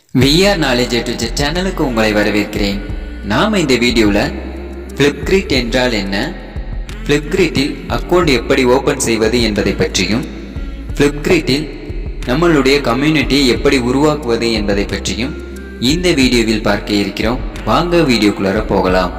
VR knowledge to சேனலுக்கு உங்களை வரவேற்கிறேன் நாம் இந்த வீடியோவில் ஃப்ளிப்கிரிட் என்றால் என்ன ஃப்ளிப்கிரிட்டில் அக்கௌண்ட் எப்படி ஓப்பன் செய்வது என்பதை பற்றியும் ஃப்ளிப்கிரிட்டில் நம்மளுடைய கம்யூனிட்டியை எப்படி உருவாக்குவது என்பதை பற்றியும் இந்த வீடியோவில் பார்க்க இருக்கிறோம் வாங்க வீடியோக்குள்ளார போகலாம்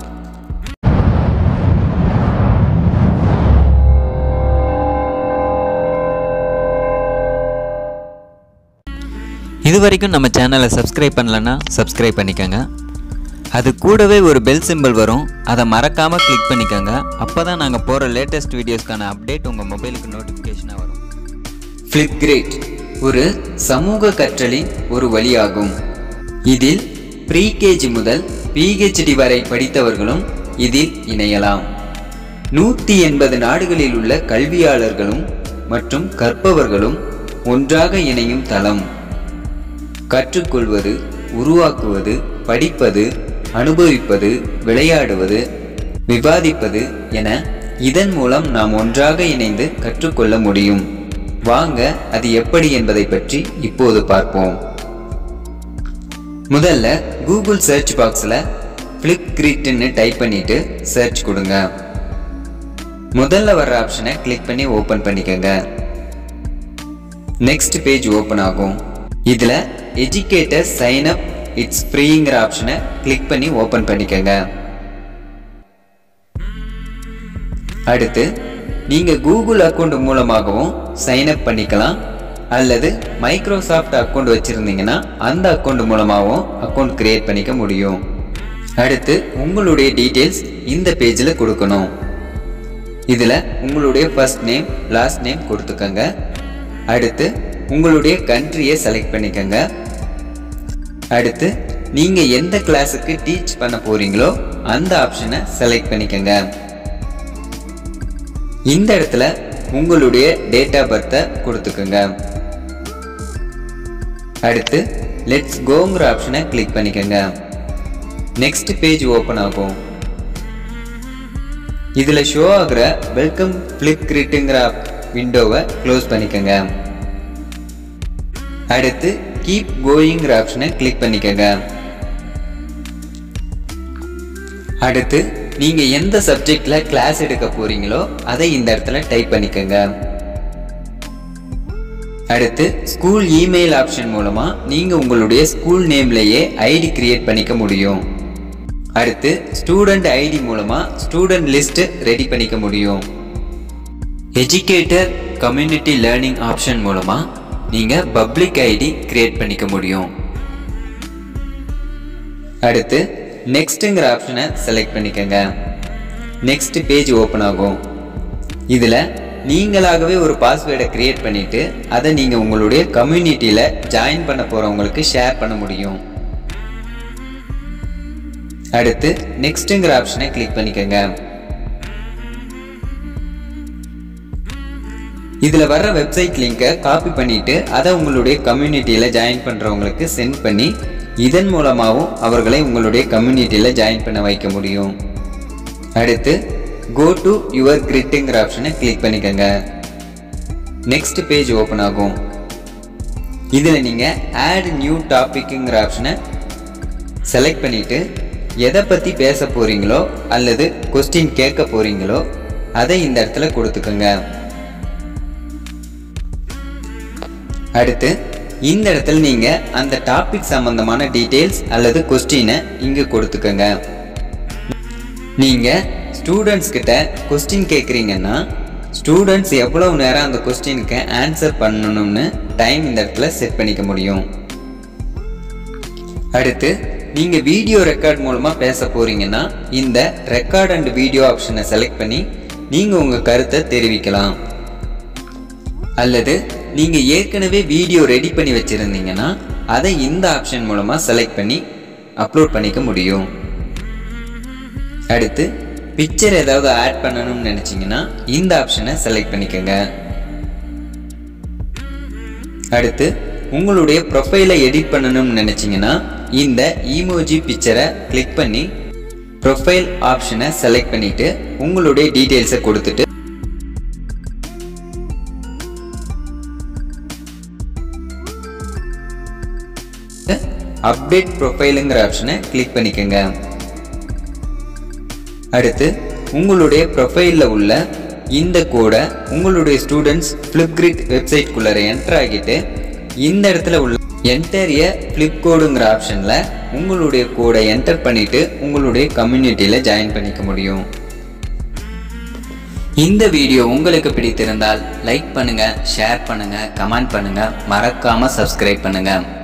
இது வரைக்கும் நம்ம சேனலை சப்ஸ்கிரைப் பண்ணலன்னா சப்ஸ்கிரைப் பண்ணிக்கோங்க அது கூடவே ஒரு பெல் சிம்பல் வரும் அதை மறக்காமல் கிளிக் பண்ணிக்கோங்க அப்போ தான் நாங்கள் போகிற லேட்டஸ்ட் வீடியோஸ்க்கான அப்டேட் உங்கள் மொபைலுக்கு நோட்டிஃபிகேஷனாக வரும் ஃப்ளிப்கிரேட் ஒரு சமூக கற்றலின் ஒரு வழியாகும் இதில் ப்ரீகேஜி முதல் பிஹெச்டி வரை படித்தவர்களும் இதில் இணையலாம் நூற்றி எண்பது நாடுகளில் உள்ள கல்வியாளர்களும் மற்றும் கற்பவர்களும் ஒன்றாக இணையும் தளம் கற்றுக்கொள்வது உருவாக்குவது படிப்பது அனுபவிப்பது விளையாடுவது விவாதிப்பது என இதன் மூலம் நாம் ஒன்றாக இணைந்து கற்றுக்கொள்ள முடியும் வாங்க அது எப்படி என்பதை பற்றி இப்போது பார்ப்போம் முதல்ல கூகுள் சர்ச் பாக்ஸில் ஃப்ளிப்கிரிட்னு டைப் பண்ணிட்டு சர்ச் கொடுங்க முதல்ல வர்ற ஆப்ஷனை கிளிக் பண்ணி ஓப்பன் பண்ணிக்கோங்க நெக்ஸ்ட் பேஜ் ஓப்பன் ஆகும் இதில் எஜுகேட்டர் சைன் அப் இட்ஸ் ஃப்ரீங்கிற ஆப்ஷனை கிளிக் பண்ணி ஓப்பன் பண்ணிக்கோங்க அடுத்து நீங்கள் கூகுள் அக்கௌண்ட் மூலமாகவும் சைன் அப் பண்ணிக்கலாம் அல்லது மைக்ரோசாஃப்ட் அக்கௌண்ட் வச்சுருந்தீங்கன்னா அந்த அக்கௌண்ட் மூலமாகவும் அக்கௌண்ட் கிரியேட் பண்ணிக்க முடியும் அடுத்து உங்களுடைய டீட்டெயில்ஸ் இந்த பேஜில் கொடுக்கணும் இதில் உங்களுடைய ஃபர்ஸ்ட் நேம் லாஸ்ட் நேம் கொடுத்துக்கோங்க அடுத்து உங்களுடைய கண்ட்ரியை செலக்ட் பண்ணிக்கோங்க அடுத்து நீங்கள் எந்த கிளாஸுக்கு டீச் பண்ண போறீங்களோ அந்த ஆப்ஷனை செலக்ட் பண்ணிக்கோங்க இந்த இடத்துல உங்களுடைய டேட் ஆஃப் பர்த்தை கொடுத்துக்கோங்க அடுத்து லெட்ஸ் கோங்கிற ஆப்ஷனை கிளிக் பண்ணிக்கோங்க நெக்ஸ்ட் பேஜ் ஓப்பன் ஆகும் இதில் ஷோ ஆகிற வெல்கம் ஃப்ளிப்கிரிட்டுங்கிற விண்டோவை க்ளோஸ் பண்ணிக்கோங்க அடுத்து கீப் கோயிங்கிற ஆப்ஷனை கிளிக் பண்ணிக்கோங்க அடுத்து நீங்கள் எந்த சப்ஜெக்டில் கிளாஸ் எடுக்க போறீங்களோ அதை இந்த இடத்துல டைப் பண்ணிக்கோங்க அடுத்து ஸ்கூல் இமெயில் ஆப்ஷன் மூலமாக நீங்கள் உங்களுடைய ஸ்கூல் நேம்லேயே ஐடி கிரியேட் பண்ணிக்க முடியும் அடுத்து ஸ்டூடெண்ட் ஐடி மூலமாக ஸ்டூடெண்ட் லிஸ்ட் ரெடி பண்ணிக்க முடியும் எஜுகேட்டர் கம்யூனிட்டி லேர்னிங் ஆப்ஷன் மூலமாக நீங்கள் பப்ளிக் ஐடி கிரியேட் பண்ணிக்க முடியும் அடுத்து நெக்ஸ்ட்டுங்கிற ஆப்ஷனை செலக்ட் பண்ணிக்கோங்க நெக்ஸ்ட் பேஜ் ஓப்பன் ஆகும் இதில் நீங்களாகவே ஒரு பாஸ்வேர்டை கிரியேட் பண்ணிவிட்டு அதை நீங்கள் உங்களுடைய கம்யூனிட்டியில் ஜாயின் பண்ண போகிறவங்களுக்கு ஷேர் பண்ண முடியும் அடுத்து நெக்ஸ்ட்டுங்கிற ஆப்ஷனை கிளிக் பண்ணிக்கோங்க இதில் வர்ற வெப்சைட் லிங்கை காப்பி பண்ணிட்டு அதை உங்களுடைய கம்யூனிட்டியில் ஜாயின் பண்ணுறவங்களுக்கு சென்ட் பண்ணி இதன் மூலமாகவும் அவர்களை உங்களுடைய கம்யூனிட்டியில் ஜாயின் பண்ண வைக்க முடியும் அடுத்து கோ டு யுவர் கிரிட்டுங்கிற ஆப்ஷனை கிளிக் பண்ணிக்கோங்க நெக்ஸ்ட் பேஜ் ஓப்பன் ஆகும் இதில் நீங்கள் ஆட் நியூ டாபிக்குங்கிற ஆப்ஷனை செலக்ட் பண்ணிவிட்டு எதை பற்றி பேச போகிறீங்களோ அல்லது கொஸ்டின் கேட்க போகிறீங்களோ அதை இந்த இடத்துல கொடுத்துக்கோங்க அடுத்து இந்த இடத்துல நீங்கள் அந்த டாபிக் சம்பந்தமான டீட்டெயில்ஸ் அல்லது கொஸ்டினை இங்கே கொடுத்துக்கோங்க நீங்கள் ஸ்டூடெண்ட்ஸ் கிட்ட கொஸ்டின் கேட்குறீங்கன்னா ஸ்டூடெண்ட்ஸ் எவ்வளவு நேரம் அந்த கொஸ்டினுக்கு ஆன்சர் பண்ணணும்னு டைம் இந்த இடத்துல செட் பண்ணிக்க முடியும் அடுத்து நீங்கள் வீடியோ ரெக்கார்ட் மூலமாக பேச போகிறீங்கன்னா இந்த ரெக்கார்ட் அண்ட் வீடியோ ஆப்ஷனை செலக்ட் பண்ணி நீங்கள் உங்கள் கருத்தை தெரிவிக்கலாம் அல்லது நீங்கள் ஏற்கனவே வீடியோ ரெடி பண்ணி வச்சுருந்தீங்கன்னா அதை இந்த ஆப்ஷன் மூலமாக செலக்ட் பண்ணி அப்லோட் பண்ணிக்க முடியும் அடுத்து பிக்சர் ஏதாவது ஆட் பண்ணணும்னு நினச்சிங்கன்னா இந்த ஆப்ஷனை செலக்ட் பண்ணிக்கோங்க அடுத்து உங்களுடைய ப்ரொஃபைலை எடிட் பண்ணணும்னு நினச்சிங்கன்னா இந்த ஈமோஜி பிக்சரை கிளிக் பண்ணி ப்ரொஃபைல் ஆப்ஷனை செலக்ட் பண்ணிவிட்டு உங்களுடைய டீட்டெயில்ஸை கொடுத்துட்டு அப்டேட் ப்ரொஃபைலுங்கிற ஆப்ஷனை கிளிக் பண்ணிக்கோங்க அடுத்து உங்களுடைய ப்ரொஃபைலில் உள்ள இந்த கோடை உங்களுடைய ஸ்டூடெண்ட்ஸ் ஃப்ளிப்கிரிட் வெப்சைட்குள்ளே என்டர் ஆகிட்டு இந்த இடத்துல உள்ள என்டர் ஏ ஃப்ளிப் கோடுங்கிற ஆப்ஷனில் உங்களுடைய கோடை என்டர் பண்ணிவிட்டு உங்களுடைய கம்யூனிட்டியில் ஜாயின் பண்ணிக்க முடியும் இந்த வீடியோ உங்களுக்கு பிடித்திருந்தால் லைக் பண்ணுங்கள் ஷேர் பண்ணுங்கள் கமெண்ட் பண்ணுங்கள் மறக்காமல் சப்ஸ்கிரைப் பண்ணுங்கள்